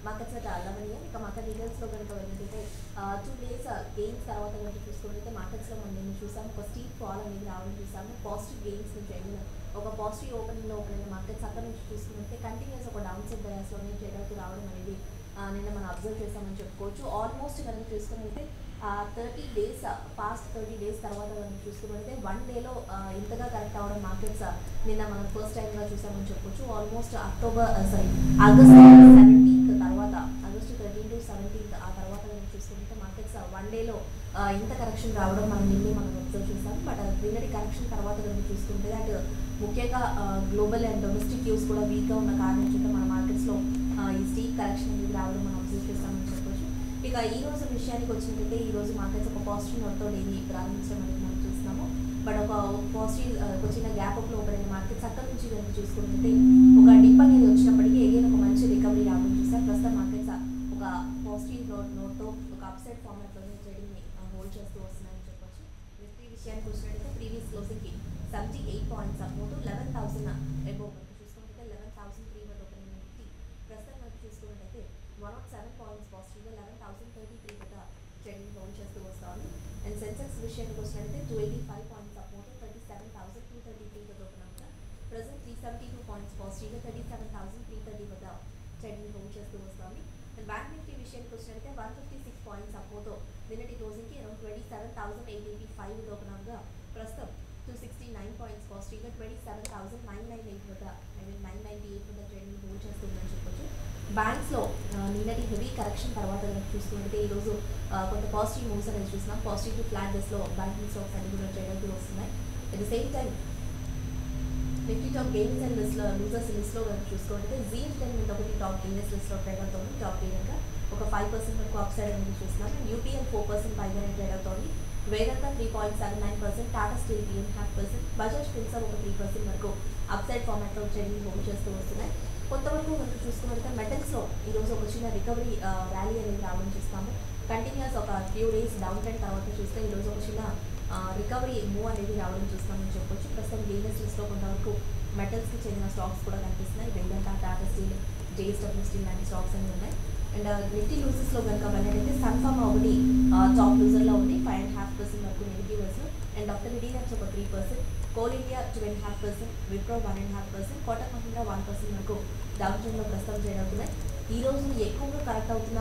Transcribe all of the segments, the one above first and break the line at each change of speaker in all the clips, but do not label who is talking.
markets అయితే అల్లమని ఇక market డీటెయిల్స్లో కనుక వెళ్ళినట్టయితే టూ డేస్ గెయిన్స్ తర్వాత కనుక చూసుకున్నట్లయితే మార్కెట్స్లో మనం నేను చూసాము ఒక స్టీప్ ఫాల్ అనేది రావడం చూసాము పాజిటివ్ గెయిన్స్ నుంచి వెళ్ళిన ఒక పాజిటివ్ ఓపెనింగ్లో ఓపెన్ అయిన మార్కెట్స్ అక్కడ నుంచి చూసుకుంటే కంటిన్యూస్ ఒక డౌన్ సైడ్ బయాస్లోనే ట్రేడ్ అవుతూ రావడం అనేది ఆ, నిన్న మనం అబ్జర్వ్ చేసామని చెప్పుకోవచ్చు ఆల్మోస్ట్ కనుక చూసుకున్నట్లయితే thirty days past thirty days తర్వాత కనుక చూసుకున్నట్లయితే వన్ డేలో ఇంతగా కరెక్ట్ అవ్వడం మార్కెట్స్ నిన్న మనం ఫస్ట్ టైంగా చూసామని చెప్పొచ్చు almost October sorry August seventeenth తర్వాత ఆగస్ట్ థర్టీన్ టు సెవెంటీన్త్ ఆ తర్వాత కనుక చూసుకుంటే మార్కెట్స్ వన్ డేలో ఇంత కరెక్షన్ రావడం మనం నిన్నే మనం అబ్జర్వ్ చేసాం బట్ నిన్నటి కరెక్షన్ తర్వాత కనుక చూసుకుంటే దట్ ముఖ్యంగా గ్లోబల్ అండ్ డొమెస్టిక్ యూస్ కూడా వీక్గా ఉన్న కారణం చేత మన మార్కెట్స్లో ఈ స్టీక్ కరెక్షన్ అనేది రావడం మనం అబ్జర్వ్ చేస్తామని చెప్పొచ్చు ఇక ఈ రోజు విషయానికి వచ్చినట్లయితే ఈ రోజు మార్కెట్స్ ఒక పాజిటివ్ నోట్తో డైలీ ప్రారంభించడం అనేది మనం చూస్తున్నాము బట్ ఒక పాజిటివ్ ఒక చిన్న గ్యాప్ అప్లో ఓపెన్ అయిన మార్కెట్స్ అక్కడ నుంచి కనుక చూసుకుంటే ఒక డిప్ అనేది వచ్చినప్పటికీ ఎగైన్ ఒక మంచి రికవరీ రావడం చూసాం ప్రస్తుతం మార్కెట్స్ ఒక పాజిటివ్ నోట్ నోట్తో ఒక అప్సైడ్ ఫార్మాట్లోనే ట్రేడింగ్ని హోల్డ్ చేస్తూ వస్తున్నాయని చెప్పొచ్చు నిఫ్టీ విషయానికి వచ్చినట్లయితే ప్రీవియస్ క్లోజింగ్కి seventy eight points amount eleven thousand above చూసుకుంటే eleven thousand three one open Nifty ప్రస్తుతం మనకు చూసుకున్నట్టయితే వన్ నాట్ సెవెన్ పాయింట్స్ పాజిటివ్గా లెవెన్ థౌసండ్ థర్టీ త్రీ వద్ద ట్రెండింగ్ హోల్డ్ చేస్తూ వస్తాము అండ్ సెన్సెక్స్ విషయానికి వచ్చినట్లయితే two eighty five points amount thirty seven thousand two thirty three వద్ద ఓపెన్ అవుతా present three seventy two points పాజిటివ్గా thirty seven thousand three thirty వద్ద ట్రెండింగ్ హోల్డ్ చేస్తూ వస్తాము అండ్ బ్యాంక్ నిఫ్టీ విషయానికి వచ్చినట్లయితే వన్ ఫిఫ్టీ సిక్స్ పాయింట్స్ అపోతో నిన్నటి క్లోజింగ్కి around twenty seven thousand eight eighty five open అవగా ప్రస్తుతం టూ సిక్స్టీ నైన్ పాయింట్స్ పాజిటివ్గా twenty seven thousand nine nine eight వద్ద I mean nine ninety eight వద్ద ట్రెండింగ్ హోల్డ్ చేస్తుందని చెప్పొచ్చు బ్యాంక్స్లో నిన్నటి హెవీ కరెక్షన్ తర్వాత కనుక చూసుకుంటే ఈరోజు ఆ, కొంత పాజిటివ్ మూవ్స్ అనేది చూస్తున్నాం పాజిటివ్ టు ఫ్లాట్ డేస్లో బ్యాంకింగ్ స్టాక్స్ అన్ని కూడా ట్రేడ్ అవుతూ వస్తున్నాయి at the same time Nifty top gains and లిస్ట్లో లూజర్స్ లిస్ట్లో కనుక చూసుకుంటే జీ ఎంటర్టైన్మెంట్ ఒకటి టాప్ గెయినర్స్ లిస్ట్లో ట్రేడ్ అవుతుంది టాప్ గెయినర్గా ఒక ఫైవ్ పర్సెంట్ వరకు అప్ సైడ్ అనేది చూస్తున్నాం అండ్ యూపీఎల్ ఫోర్ పర్సెంట్ పైగానే ట్రేడ్ అవుతుంది Vedanta three point seven nine percent Tata steel three and half percent Bajaj Finserv ఒక త్రీ పర్సెంట్ వరకు అప్ సైడ్ ఫార్మాట్లో ట్రేడింగ్ హోల్డ్ చేస్తూ వస్తున్నాయి కొంతవరకు మనకు చూసుకున్నట్లయితే మెటల్స్లో ఈరోజు ఒక చిన్న రికవరీ ర్యాలీ అనేది రావడం చూస్తాము కంటిన్యూస్ ఒక ఫ్యూ డేస్ డౌన్ ట్రెండ్ తర్వాత చూస్తే ఈరోజు ఒక చిన్న రికవరీ మూవ్ అనేది రావడం చూస్తామని చెప్పొచ్చు ప్రస్తుతం గెయినర్స్ లిస్ట్లో కొంతవరకు మెటల్స్కి చెందిన స్టాక్స్ కూడా కనిపిస్తున్నాయి Vedanta Tata steel JSW steel లాంటి స్టాక్స్ అన్ని ఉన్నాయి అండ్ నిఫ్టీ లూజెస్లో కనుక వెళ్ళినట్టయితే సన్ఫార్మా ఒకటి టాప్ లూజర్లో ఉంది ఫైవ్ అండ్ హాఫ్ పర్సెంట్ వరకు నెగిటివ్ వర్స్ అండ్ డాక్టర్ రెడీనట్స్ ఒక three percent Coal India two and half percent Wipro one and half percent Kotak Mahindra one percent వరకు డౌన్ ట్రెండ్లో ప్రస్తుతం ట్రేడ్ అవుతున్నాయి ఈ రోజు ఎక్కువగా కరెక్ట్ అవుతున్న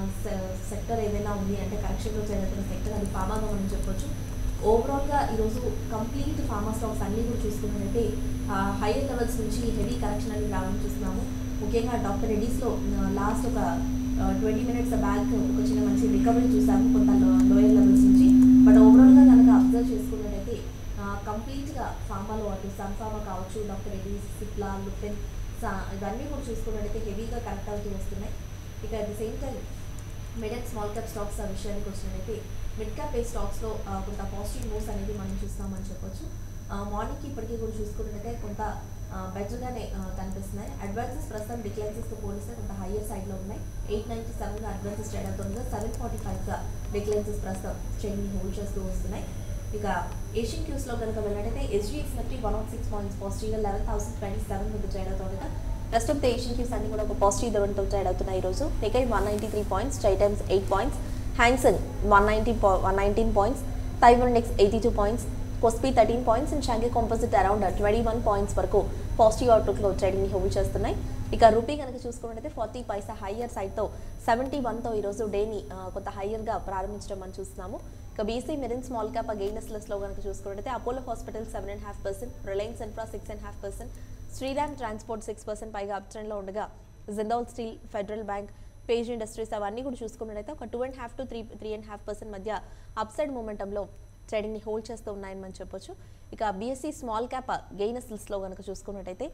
సెక్టర్ ఏదైనా ఉంది అంటే కరెక్షన్లో ట్రేడ్ అవుతున్న సెక్టర్ అది ఫార్మాగా మనం చెప్పొచ్చు ఓవరాల్గా ఈరోజు కంప్లీట్ ఫార్మా స్టాక్స్ అన్నీ కూడా చూసుకున్నట్టయితే హైయర్ లెవెల్స్ నుంచి హెవీ కరెక్షన్ అనేది రావడం చూస్తున్నాము ముఖ్యంగా డాక్టర్ రెడ్డిస్లో లాస్ట్ ఒక ట్వంటీ మినిట్స్ బ్యాక్ ఒక చిన్న మంచి రికవరీ చూసాము కొంత లోయర్ లెవెల్స్ నుంచి బట్ ఓవరాల్గా కనుక అబ్జర్వ్ చేసుకున్నట్టయితే కంప్లీట్గా ఫార్మాలో అటు సన్ ఫార్మా కావచ్చు డాక్టర్ రెడ్డిస్ సిప్లా లుపెన్ సా ఇవన్నీ కూడా చూసుకున్నట్టయితే హెవీగా కరెక్ట్ అవుతూ వస్తున్నాయి ఇక at the same time mid and small cap stocks ఆ విషయానికి వచ్చినట్టయితే మిడ్ క్యాప్ ఏ స్టాక్స్లో కొంత పాజిటివ్ మూవ్స్ అనేది మనం చూస్తామని చెప్పొచ్చు మార్నింగ్కి ఇప్పటికీ కూడా చూసుకున్నట్టయితే కొంత బెటర్గానే కనిపిస్తున్నాయి అడ్వాన్సెస్ ప్రస్తుతం డిక్లైన్సెస్తో పోలిస్తే కొంత హయ్యర్ సైడ్లో ఉన్నాయి ఎయిట్ నైంటీ సెవెన్గా అడ్వాన్సెస్ ట్రేడ్ అవుతుందిగా సెవెన్ ఫార్టీ ఫైవ్గా డిక్లైన్సెస్ ప్రస్తుతం ట్రెండింగ్ హోల్డ్ చేస్తూ వస్తున్నాయి ఇక ఏషియన్ క్యూస్లో కనుక వెళ్ళినట్టయితే SGX Nifty one of six points పాజిటివ్గా లెవెన్ థౌసండ్ ట్వంటీ సెవెన్ వద్ద ట్రేడ్ అవుతుండగా rest of the Asian cues అన్ని కూడా ఒక పాజిటివ్ ధోరణితో ట్రేడ్ అవుతున్నాయి ఈరోజు Nikkei one ninety three points టై Times eight points Hang Seng one ninety one nineteen points Taiwan index eighty two points Kospi thirteen points and Shanghai composite around twenty one points వరకు positive అవుట్లుక్లో trading hold చేస్తున్నాయి ఇక rupee కనుక చూసుకున్నట్టయితే forty paisa higher సైడ్తో seventy వన్తో ఈరోజు డేని ఆ, కొంత హయ్యర్గా ప్రారంభించడం మనం చూస్తున్నాము ఇక బీసీ మెరిన్ స్మాల్ క్యాప్ గెయినర్స్ లిస్ట్లో కనుక చూసుకున్నట్టయితే Apollo Hospital seven and half percent Reliance Infra six and half percent Shriram Transport six percent పైగా అప్ ట్రెండ్లో ఉండగా Jindal Steel Federal Bank Page Industries అవన్నీ కూడా చూసుకున్నట్టయితే ఒక two and half to three three and half percent మధ్య అప్ సైడ్ మూమెంటంలో ట్రేడింగ్ని హోల్డ్ చేస్తూ ఉన్నాయని మనం చెప్పొచ్చు ఇక బీఎస్సీ స్మాల్ క్యాప్ గెయినర్స్ లిస్ట్లో కనుక చూసుకున్నట్టయితే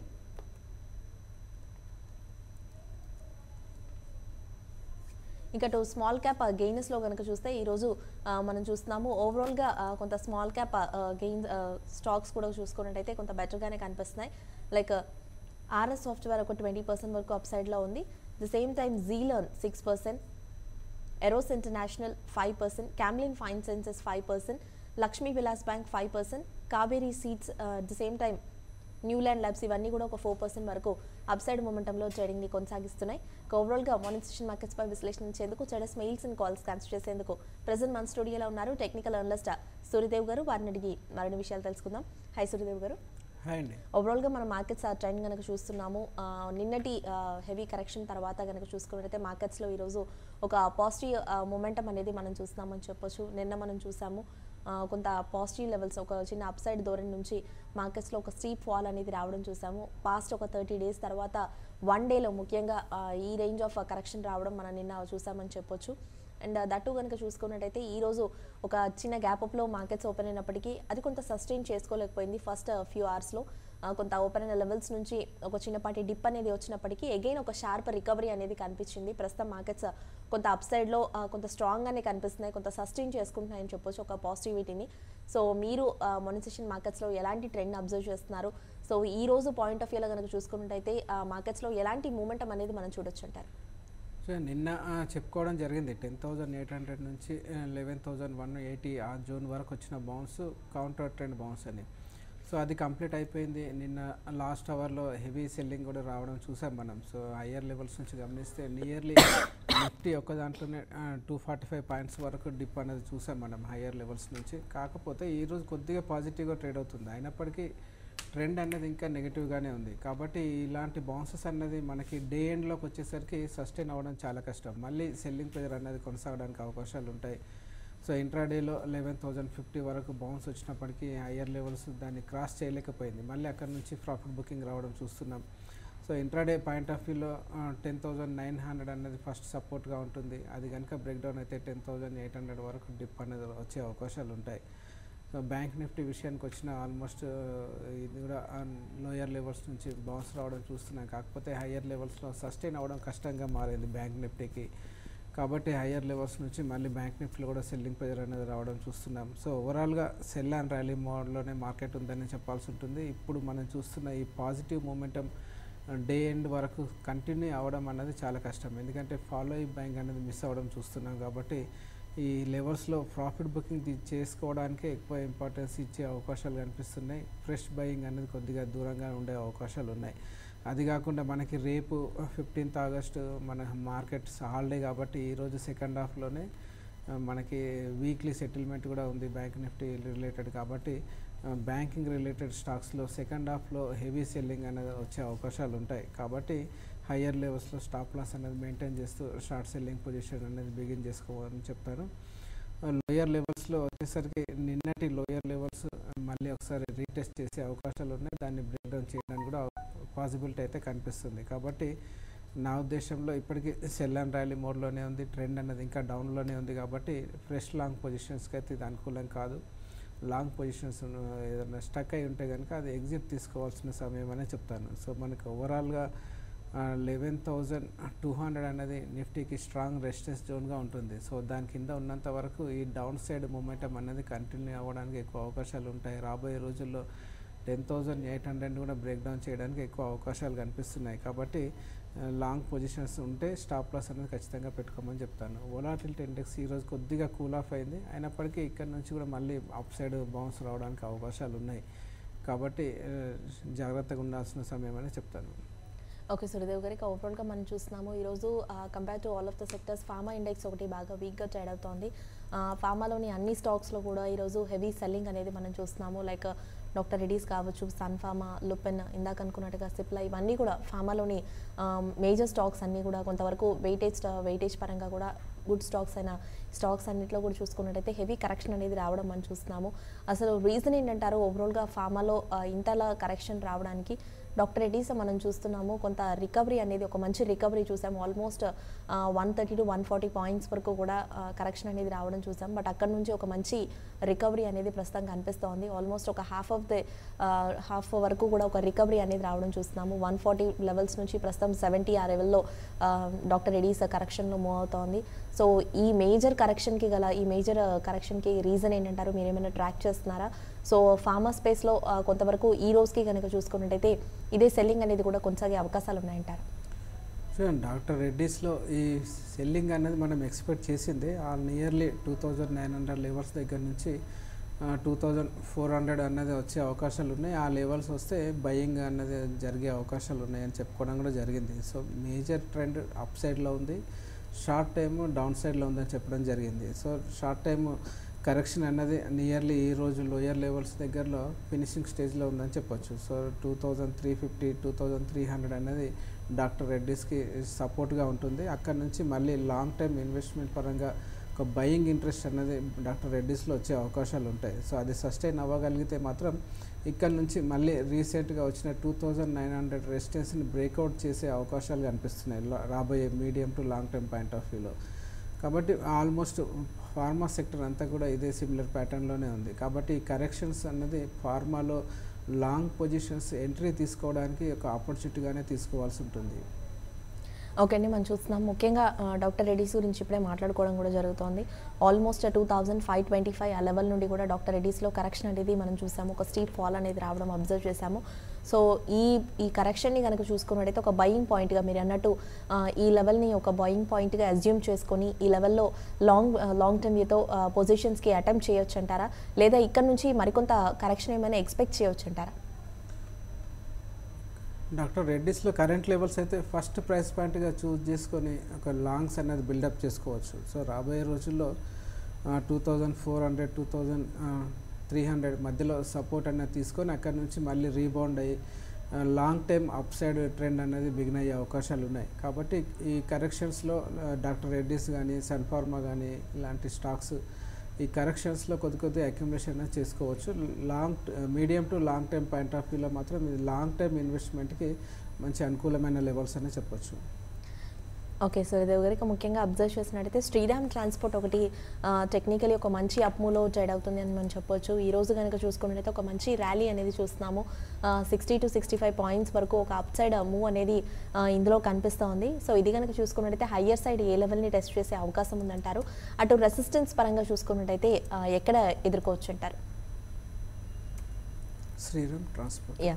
ఇంకా టు స్మాల్ క్యాప్ గెయినర్స్లో కనుక చూస్తే ఈరోజు ఆ, మనం చూస్తున్నాము ఓవరాల్గా ఆ, కొంత స్మాల్ క్యాప్ గెయిన్ స్టాక్స్ కూడా చూసుకున్నట్టయితే కొంత బెటర్గానే కనిపిస్తున్నాయి లైక్ ఆర్ఎస్ సాఫ్ట్వేర్ ఒక ట్వంటీ పర్సెంట్ వరకు అప్ సైడ్లో ఉంది the same time Zee Learn six percent Eros International five percent Camlin fine sciences five percent Lakshmi Vilas Bank five percent Kaveri seeds the same time Neuland Labs ఇవన్నీ కూడా ఒక ఫోర్ పర్సెంట్ వరకు upside మొమెంటంలో ట్రేడింగ్ని కొనసాగిస్తున్నాయి ఓవరాల్గా మార్నింగ్ సెషన్ మార్కెట్స్పై విశ్లేషించేందుకు చెడస్ మెయిల్స్ అండ్ కాల్స్ కన్సిడర్ చేసేందుకు ప్రజెంట్ మన స్టూడియోలో ఉన్నారు టెక్నికల్ అనలిస్ట్ సూర్యదేవ్ గారు వారిని అడిగి మరిన్ని విషయాలు తెలుసుకుందాం హై సూర్యదేవ్ గారు
హాయ్ అండి
ఓవరాల్గా మన మార్కెట్స్ ఆ ట్రెండ్ కనుక చూస్తున్నాము ఆ, నిన్నటి హెవీ కరెక్షన్ తర్వాత కనుక చూసుకున్నట్లయితే మార్కెట్స్లో ఈరోజు ఒక పాజిటివ్ మొమెంటం అనేది మనం చూస్తున్నామని చెప్పొచ్చు నిన్న మనం చూసాము ఆ, కొంత పాజిటివ్ లెవెల్స్ ఒక చిన్న అప్ సైడ్ ధోరణి నుంచి మార్కెట్స్లో ఒక స్టీప్ ఫాల్ అనేది రావడం చూసాము పాస్ట్ ఒక థర్టీ డేస్ తర్వాత వన్ డేలో ముఖ్యంగా ఆ, ఈ రేంజ్ ఆఫ్ కరెక్షన్ రావడం మనం నిన్న చూసామని చెప్పొచ్చు అండ్ దట్టు కనుక చూసుకున్నట్టయితే ఈ రోజు ఒక చిన్న గ్యాప్ అప్లో మార్కెట్స్ ఓపెన్ అయినప్పటికీ అది కొంత సస్టైన్ చేసుకోలేకపోయింది ఫస్ట్ ఫ్యూ అవర్స్లో కొంత ఓపెన్ అయిన లెవెల్స్ నుంచి ఒక చిన్నపాటి డిప్ అనేది వచ్చినప్పటికీ అగైన్ ఒక షార్ప్ రికవరీ అనేది కనిపించింది ప్రస్తుతం మార్కెట్స్ కొంత అప్ సైడ్లో కొంత స్ట్రాంగ్గానే కనిపిస్తున్నాయి కొంత సస్టైన్ చేసుకుంటున్నాయని చెప్పొచ్చు ఒక పాజిటివిటీని సో మీరు మొనిసేషన్ మార్కెట్స్లో ఎలాంటి ట్రెండ్ అబ్జర్వ్ చేస్తున్నారు సో ఈ రోజు పాయింట్ ఆఫ్ వ్యూలో కనుక చూసుకున్నట్టయితే మార్కెట్స్లో ఎలాంటి మూమెంటం అనేది మనం చూడొచ్చు అంటారు
సో నిన్న ఆ, చెప్పుకోవడం జరిగింది టెన్ థౌజండ్ ఎయిట్ హండ్రెడ్ నుంచి లెవెన్ థౌజండ్ వన్ ఎయిటీ ఆ జోన్ వరకు వచ్చిన బౌన్స్ కౌంటర్ ట్రెండ్ బౌన్స్ అని సో అది కంప్లీట్ అయిపోయింది నిన్న లాస్ట్ అవర్లో హెవీ సెల్లింగ్ కూడా రావడం చూసాం మనం సో హయ్యర్ లెవెల్స్ నుంచి గమనిస్తే నియర్లీ నిఫ్టీ ఒక్క దాంట్లోనే టూ ఫార్టీ ఫైవ్ పాయింట్స్ వరకు డిప్ అనేది చూసాం మనం హయ్యర్ లెవెల్స్ నుంచి కాకపోతే ఈరోజు కొద్దిగా పాజిటివ్గా ట్రేడ్ అవుతుంది అయినప్పటికీ ట్రెండ్ అనేది ఇంకా నెగిటివ్గానే ఉంది కాబట్టి ఇలాంటి బౌన్సెస్ అన్నది మనకి డే ఎండ్లోకి వచ్చేసరికి సస్టైన్ అవ్వడం చాలా కష్టం మళ్ళీ సెల్లింగ్ ప్రెజర్ అనేది కొనసాగడానికి అవకాశాలు ఉంటాయి సో ఇంట్రాడేలో లెవెన్ థౌజండ్ ఫిఫ్టీ వరకు బౌన్స్ వచ్చినప్పటికీ హయ్యర్ లెవెల్స్ దాన్ని క్రాస్ చేయలేకపోయింది మళ్ళీ అక్కడ నుంచి ప్రాఫిట్ బుకింగ్ రావడం చూస్తున్నాం సో ఇంట్రాడే పాయింట్ ఆఫ్ వ్యూలో టెన్ థౌజండ్ నైన్ హండ్రెడ్ అనేది ఫస్ట్ సపోర్ట్గా ఉంటుంది అది కనుక బ్రేక్డౌన్ అయితే టెన్ థౌజండ్ ఎయిట్ హండ్రెడ్ వరకు డిప్ అనేది వచ్చే అవకాశాలు ఉంటాయి సో బ్యాంక్ నిఫ్టీ విషయానికి వచ్చిన ఆల్మోస్ట్ ఇది కూడా లోయర్ లెవెల్స్ నుంచి బౌన్స్ రావడం చూస్తున్నాం కాకపోతే హయ్యర్ లెవెల్స్లో సస్టైన్ అవ్వడం కష్టంగా మారింది బ్యాంక్ నిఫ్టీకి కాబట్టి హయ్యర్ లెవెల్స్ నుంచి మళ్ళీ బ్యాంక్ నిఫ్టీలో కూడా సెల్లింగ్ ప్రెజర్ అనేది రావడం చూస్తున్నాం సో ఓవరాల్గా సెల్ అండ్ ర్యాలీ మోడ్లోనే మార్కెట్ ఉందని చెప్పాల్సి ఉంటుంది ఇప్పుడు మనం చూస్తున్న ఈ పాజిటివ్ మూమెంటం డే ఎండ్ వరకు కంటిన్యూ అవ్వడం అన్నది చాలా కష్టం ఎందుకంటే ఫాలో అయ్యి బ్యాంక్ అనేది మిస్ అవ్వడం చూస్తున్నాం కాబట్టి ఈ లెవెల్స్లో ప్రాఫిట్ బుకింగ్ ది- చేసుకోవడానికే ఎక్కువ ఇంపార్టెన్స్ ఇచ్చే అవకాశాలు కనిపిస్తున్నాయి ఫ్రెష్ బయింగ్ అనేది కొద్దిగా దూరంగా ఉండే అవకాశాలు ఉన్నాయి అది కాకుండా మనకి రేపు ఫిఫ్టీన్త్ ఆగస్టు మన మార్కెట్స్ హాలిడే కాబట్టి ఈరోజు సెకండ్ హాఫ్లోనే ఆ, మనకి వీక్లీ సెటిల్మెంట్ కూడా ఉంది బ్యాంక్ నిఫ్టీ రిలేటెడ్ కాబట్టి బ్యాంకింగ్ రిలేటెడ్ స్టాక్స్లో సెకండ్ హాఫ్లో హెవీ సెల్లింగ్ అనేది వచ్చే అవకాశాలు ఉంటాయి కాబట్టి హయ్యర్ లెవెల్స్లో స్టాప్ లాస్ అనేది మెయింటైన్ చేస్తూ షార్ట్ సెల్లింగ్ పొజిషన్ అనేది బిగిన్ చేసుకోవాలని చెప్తాను లోయర్ లెవెల్స్లో వచ్చేసరికి నిన్నటి లోయర్ లెవెల్స్ మళ్ళీ ఒకసారి రీటెస్ట్ చేసే అవకాశాలు ఉన్నాయి దాన్ని బ్రేక్ డౌన్ చేయడానికి కూడా పాసిబిలిటీ అయితే కనిపిస్తుంది కాబట్టి నా ఉద్దేశంలో ఇప్పటికీ సెల్ అండ్ ర్యాలీ మోడ్లోనే ఉంది ట్రెండ్ అనేది ఇంకా డౌన్లోనే ఉంది కాబట్టి ఫ్రెష్ లాంగ్ పొజిషన్స్కి అయితే ఇది అనుకూలం కాదు లాంగ్ పొజిషన్స్ ఏదైనా స్టక్ అయి ఉంటే కనుక అది ఎగ్జిట్ తీసుకోవాల్సిన సమయం అనే చెప్తాను సో మనకి ఓవరాల్గా లెవెన్ థౌజండ్ టూ హండ్రెడ్ అనేది నిఫ్టీకి స్ట్రాంగ్ రెసిస్టెన్స్ జోన్గా ఉంటుంది సో దాని కింద ఉన్నంత వరకు ఈ డౌన్ సైడ్ మూమెంటం అనేది కంటిన్యూ అవ్వడానికి ఎక్కువ అవకాశాలు ఉంటాయి రాబోయే రోజుల్లో టెన్ థౌజండ్ ఎయిట్ హండ్రెడ్ కూడా బ్రేక్ డౌన్ చేయడానికి ఎక్కువ అవకాశాలు కనిపిస్తున్నాయి కాబట్టి లాంగ్ పొజిషన్స్ ఉంటే స్టాప్ లాస్ అనేది ఖచ్చితంగా పెట్టుకోమని చెప్తాను ఓలాటిలిటీ ఇండెక్స్ ఈరోజు కొద్దిగా కూల్ ఆఫ్ అయింది అయినప్పటికీ ఇక్కడ నుంచి కూడా మళ్ళీ అప్ సైడ్ బౌన్స్ రావడానికి అవకాశాలు ఉన్నాయి కాబట్టి ఆ, జాగ్రత్తగా ఉండాల్సిన సమయం అని చెప్తాను
ఓకే సూర్యదేవ్ గారికి ఓవరాల్గా మనం చూస్తున్నాము ఈరోజు compare to all of the sectors pharma index ఒకటి బాగా వీక్గా ట్రేడ్ అవుతోంది ఆ, ఫార్మాలోని అన్ని స్టాక్స్లో కూడా ఈరోజు హెవీ సెల్లింగ్ అనేది మనం చూస్తున్నాము లైక్ డాక్టర్ రెడీస్ కావచ్చు సన్ ఫార్మా లుపెన్ ఇందాక అనుకున్నట్టుగా సిప్లా ఇవన్నీ కూడా ఫార్మాలోని మేజర్ స్టాక్స్ అన్నీ కూడా కొంతవరకు వెయిటేజ్ వెయిటేజ్ పరంగా కూడా గుడ్ స్టాక్స్ అయిన స్టాక్స్ అన్నింటిలో కూడా చూసుకున్నట్టయితే హెవీ కరెక్షన్ అనేది రావడం మనం చూస్తున్నాము అసలు రీజన్ ఏంటంటారు ఓవరాల్గా ఫార్మాలో ఆ, ఇంతలా కరెక్షన్ రావడానికి డాక్టర్ రెడ్డిస్ మనం చూస్తున్నాము కొంత రికవరీ అనేది ఒక మంచి రికవరీ చూసాము almost one thirty to one forty points వరకు కూడా కరెక్షన్ అనేది రావడం చూసాం బట్ అక్కడ నుంచి ఒక మంచి రికవరీ అనేది ప్రస్తుతం కనిపిస్తోంది ఆల్మోస్ట్ ఒక హాఫ్ ఆఫ్ ది హాఫ్ వరకు కూడా ఒక రికవరీ అనేది రావడం చూస్తున్నాము వన్ ఫార్టీ లెవెల్స్ నుంచి ప్రస్తుతం సెవెంటీ ఆ లెవెల్లో డాక్టర్ రెడీస్ కరెక్షన్లో మూవ్ అవుతోంది సో ఈ మేజర్ కరెక్షన్కి గల ఈ మేజర్ కరెక్షన్కి రీజన్ ఏంటంటారు మీరు ఏమైనా ట్రాక్ చేస్తున్నారా సో ఫార్మా స్పేస్లో కొంతవరకు ఈ రోజుకి కనుక చూసుకున్నట్టయితే ఇదే సెల్లింగ్ అనేది కూడా కొనసాగే అవకాశాలు ఉన్నాయంటారు
చూడండి డాక్టర్ రెడ్డిస్లో ఈ సెల్లింగ్ అనేది మనం ఎక్స్పెక్ట్ చేసింది ఆ nearly two thousand nine hundred levels దగ్గర నుంచి టూ థౌజండ్ ఫోర్ హండ్రెడ్ అన్నది వచ్చే అవకాశాలు ఉన్నాయి ఆ లెవెల్స్ వస్తే బయింగ్ అన్నది జరిగే అవకాశాలు ఉన్నాయని చెప్పుకోవడం కూడా జరిగింది సో మేజర్ ట్రెండ్ అప్ సైడ్లో ఉంది షార్ట్ టైమ్ డౌన్ సైడ్లో ఉందని చెప్పడం జరిగింది సో షార్ట్ టైమ్ కరెక్షన్ అన్నది నియర్లీ ఈ రోజు లోయర్ లెవెల్స్ దగ్గరలో ఫినిషింగ్ స్టేజ్లో ఉందని చెప్పొచ్చు so two thousand three fifty two thousand three hundred అనేది డాక్టర్ రెడ్డిస్కి సపోర్ట్గా ఉంటుంది అక్కడ నుంచి మళ్ళీ లాంగ్ టైం ఇన్వెస్ట్మెంట్ పరంగా ఒక బయింగ్ ఇంట్రెస్ట్ అనేది డాక్టర్ రెడ్డిస్లో వచ్చే అవకాశాలు ఉంటాయి సో అది సస్టైన్ అవ్వగలిగితే మాత్రం ఇక్కడ నుంచి మళ్ళీ రీసెంట్గా వచ్చిన టూ థౌజండ్ నైన్ హండ్రెడ్ రెసిస్టెన్స్ని బ్రేక్అవుట్ చేసే అవకాశాలు కనిపిస్తున్నాయి లా- రాబోయే medium to long term point of వ్యూలో కాబట్టి ఆల్మోస్ట్ ఫార్మా సెక్టర్ అంతా కూడా ఇదే సిమిలర్ ప్యాటర్న్లోనే ఉంది కాబట్టి ఈ కరెక్షన్స్ అన్నది ఫార్మాలో లాంగ్ పొజిషన్స్ ఎంట్రీ తీసుకోవడానికి ఒక ఆపర్చునిటీగానే తీసుకోవాల్సి ఉంటుంది
ఓకే అండి మనం చూస్తున్నాం ముఖ్యంగా ఆ, డాక్టర్ రెడ్డిస్ గురించి ఇప్పుడే మాట్లాడుకోవడం కూడా జరుగుతోంది almost two thousand five twenty five ఆ లెవెల్ నుండి కూడా డాక్టర్ రెడ్డిస్లో కరెక్షన్ అనేది మనం చూసాము ఒక స్టీప్ ఫాల్ అనేది రావడం అబ్జర్వ్ చేశాము సో ఈ ఈ కరెక్షన్ని కనుక చూసుకున్నట్టయితే ఒక బయింగ్ పాయింట్గా మీరు అన్నట్టు ఆ, ఈ లెవెల్ని ఒక బయింగ్ పాయింట్గా అజ్యూమ్ చేసుకొని ఈ లెవెల్లో లాంగ్ లాంగ్ టర్మ్ వ్యూతో పొజిషన్స్కి అటెంప్ట్ చేయొచ్చు అంటారా లేదా ఇక్కడ నుంచి మరికొంత కరెక్షన్ ఏమైనా ఎక్స్పెక్ట్ చేయొచ్చు అంటారా
డాక్టర్ రెడ్డిస్లో కరెంట్ లెవెల్స్ అయితే ఫస్ట్ ప్రైస్ పాయింట్గా చూస్ చేసుకొని ఒక లాంగ్స్ అనేది బిల్డప్ చేసుకోవచ్చు సో రాబోయే రోజుల్లో two thousand four hundred two thousand three hundred మధ్యలో సపోర్ట్ అనేది తీసుకొని అక్కడ నుంచి మళ్ళీ రీబౌండ్ అయ్యి long time up side trend అనేది బిగిన్ అయ్యే అవకాశాలు ఉన్నాయి కాబట్టి ఈ కరెక్షన్స్లో డాక్టర్ రెడ్డిస్ కానీ సన్ఫార్మా కానీ ఇలాంటి స్టాక్స్ ఈ కరెక్షన్స్లో కొద్ది కొద్ది అక్యుములేషన్ అనేది చేసుకోవచ్చు long medium to long time point of వ్యూలో మాత్రం ఇది లాంగ్ టైం ఇన్వెస్ట్మెంట్కి మంచి అనుకూలమైన లెవెల్స్ అనే చెప్పొచ్చు
ఓకే సూర్యదేవ్ గారికి ముఖ్యంగా అబ్జర్వ్ చేసినట్టయితే శ్రీరామ్ ట్రాన్స్పోర్ట్ ఒకటి టెక్నికలీ ఒక మంచి అప్మూలో ట్రేడ్ అవుతుంది అని మనం చెప్పొచ్చు ఈ రోజు కనుక చూసుకున్నట్టయితే ఒక మంచి ర్యాలీ అనేది చూస్తున్నాము sixty to sixty five points వరకు ఒక అప్ సైడ్ మూవ్ అనేది ఆ, ఇందులో కనిపిస్తోంది సో ఇది కనుక చూసుకున్నట్టయితే హయ్యర్ సైడ్ ఏ లెవెల్ని టెస్ట్ చేసే అవకాశం ఉందంటారు అటు రెసిస్టెన్స్ పరంగా చూసుకున్నట్టయితే ఆ, ఎక్కడ ఎదుర్కోవచ్చు అంటారు
Shriram Transport
yeah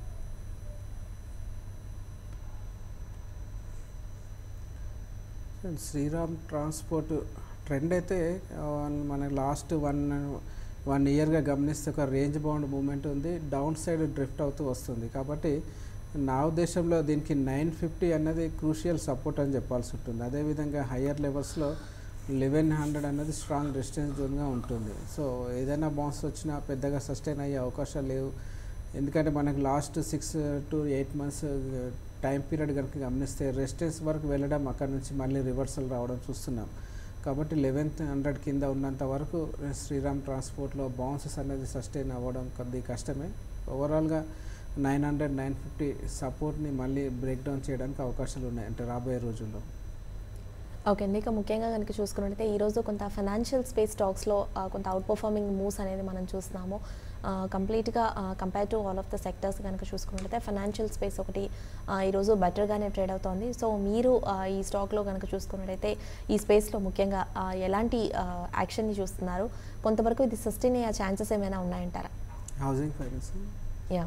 Shriram Transport trend అయితే ఆ, మన లాస్ట్ వన్ వన్ ఇయర్గా గమనిస్తే ఒక రేంజ్ బౌండ్ మూమెంట్ ఉంది డౌన్ సైడ్ డ్రిఫ్ట్ అవుతూ వస్తుంది కాబట్టి నా ఉద్దేశంలో దీనికి నైన్ ఫిఫ్టీ అన్నది క్రూషియల్ సపోర్ట్ అని చెప్పాల్సి ఉంటుంది అదేవిధంగా హయ్యర్ లెవెల్స్లో లెవెన్ హండ్రెడ్ అన్నది స్ట్రాంగ్ డిస్టెన్స్ జోన్గా ఉంటుంది సో ఏదైనా బౌన్స్ వచ్చినా పెద్దగా సస్టైన్ అయ్యే అవకాశాలు లేవు ఎందుకంటే మనకు last six to eight months time period కనుక గమనిస్తే రెసిస్టెన్స్ వరకు వెళ్ళడం అక్కడ నుంచి మళ్ళీ రివర్సల్ రావడం చూస్తున్నాం కాబట్టి లెవెన్త్ హండ్రెడ్ కింద ఉన్నంత వరకు శ్రీరామ్ ట్రాన్స్పోర్ట్లో బౌన్సెస్ అనేది సస్టైన్ అవ్వడం కొద్ది కష్టమే ఓవరాల్గా నైన్ హండ్రెడ్ నైన్ ఫిఫ్టీ సపోర్ట్ని మళ్ళీ బ్రేక్ డౌన్ చేయడానికి అవకాశాలు ఉన్నాయి అంటే రాబోయే రోజుల్లో
ఓకే అండి ఇక ముఖ్యంగా కనుక చూసుకున్నట్టయితే ఈరోజు కొంత ఫైనాన్షియల్ స్పేస్ స్టాక్స్లో ఆ, కొంత అవుట్ పర్ఫార్మింగ్ మూవ్స్ అనేది మనం చూస్తున్నాము కంప్లీట్గా compare to all of the sectors కనుక చూసుకున్నట్టయితే ఫైనాన్షియల్ స్పేస్ ఒకటి ఆ, ఈరోజు బెటర్గానే ట్రేడ్ అవుతోంది సో మీరు ఆ, ఈ స్టాక్లో కనుక చూసుకున్నట్టయితే ఈ స్పేస్లో ముఖ్యంగా ఆ, ఎలాంటి యాక్షన్ని చూస్తున్నారు కొంతవరకు ఇది సస్టైన్ అయ్యే ఛాన్సెస్ ఏమైనా ఉన్నాయంటారా
హౌసింగ్ ఫైనాన్స్
యా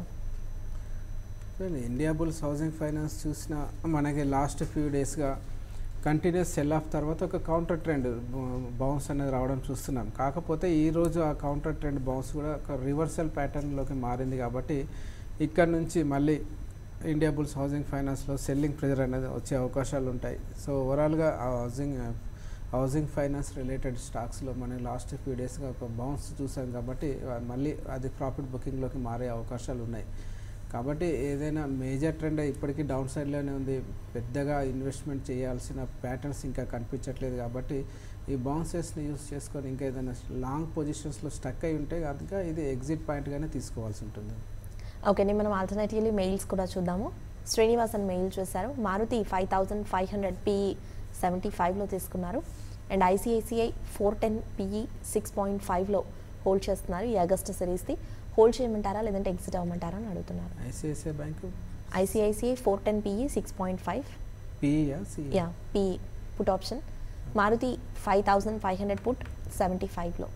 చూడండి ఇండియా బుల్స్ హౌసింగ్ ఫైనాన్స్ చూసిన మనకి లాస్ట్ ఫ్యూ డేస్గా కంటిన్యూస్ సెల్ ఆఫ్ తర్వాత ఒక కౌంటర్ ట్రెండ్ బౌన్స్ అనేది రావడం చూస్తున్నాం కాకపోతే ఈరోజు ఆ కౌంటర్ ట్రెండ్ బౌన్స్ కూడా ఒక రివర్సల్ ప్యాటర్న్లోకి మారింది కాబట్టి ఇక్కడ నుంచి మళ్ళీ ఇండియా బుల్స్ హౌసింగ్ ఫైనాన్స్లో సెల్లింగ్ ప్రెజర్ అనేది వచ్చే అవకాశాలు ఉంటాయి సో ఓవరాల్గా ఆ హౌసింగ్ హౌసింగ్ ఫైనాన్స్ రిలేటెడ్ స్టాక్స్లో మనం లాస్ట్ ఫ్యూ డేస్గా ఒక బౌన్స్ చూసాం కాబట్టి ఆ మళ్ళీ అది ప్రాఫిట్ బుకింగ్లోకి మారే అవకాశాలు ఉన్నాయి కాబట్టి ఏదైనా మేజర్ ట్రెండ్ ఇప్పటికీ డౌన్ సైడ్లోనే ఉంది పెద్దగా ఇన్వెస్ట్మెంట్ చేయాల్సిన ప్యాటర్న్స్ ఇంకా కనిపించట్లేదు కాబట్టి ఈ బౌన్సెస్ని యూస్ చేసుకొని ఇంకా ఏదైనా లాంగ్ పొజిషన్స్లో స్టక్ అయి ఉంటే కనుక ఇది ఎగ్జిట్ పాయింట్గానే తీసుకోవాల్సి ఉంటుంది
ఓకే అండి మనం ఆల్టర్నేటివ్లీ మెయిల్స్ కూడా చూద్దాము శ్రీనివాసన్ మెయిల్ చూశారు Maruti five thousand five hundred PE seventy ఫైవ్లో తీసుకున్నారు and ICICI four ten PE six point ఫైవ్లో హోల్డ్ చేస్తున్నారు ఈ ఆగస్ట్ సిరీస్ది హోల్డ్ చేయమంటారా లేదంటే ఎగ్జిట్ అవ్వమంటారా అని అడుగుతున్నారు
ICICI bank
ICICI four ten PE six point five
పిఈయా
yeah PE put option Maruti five thousand five hundred put seventy ఫైవ్లో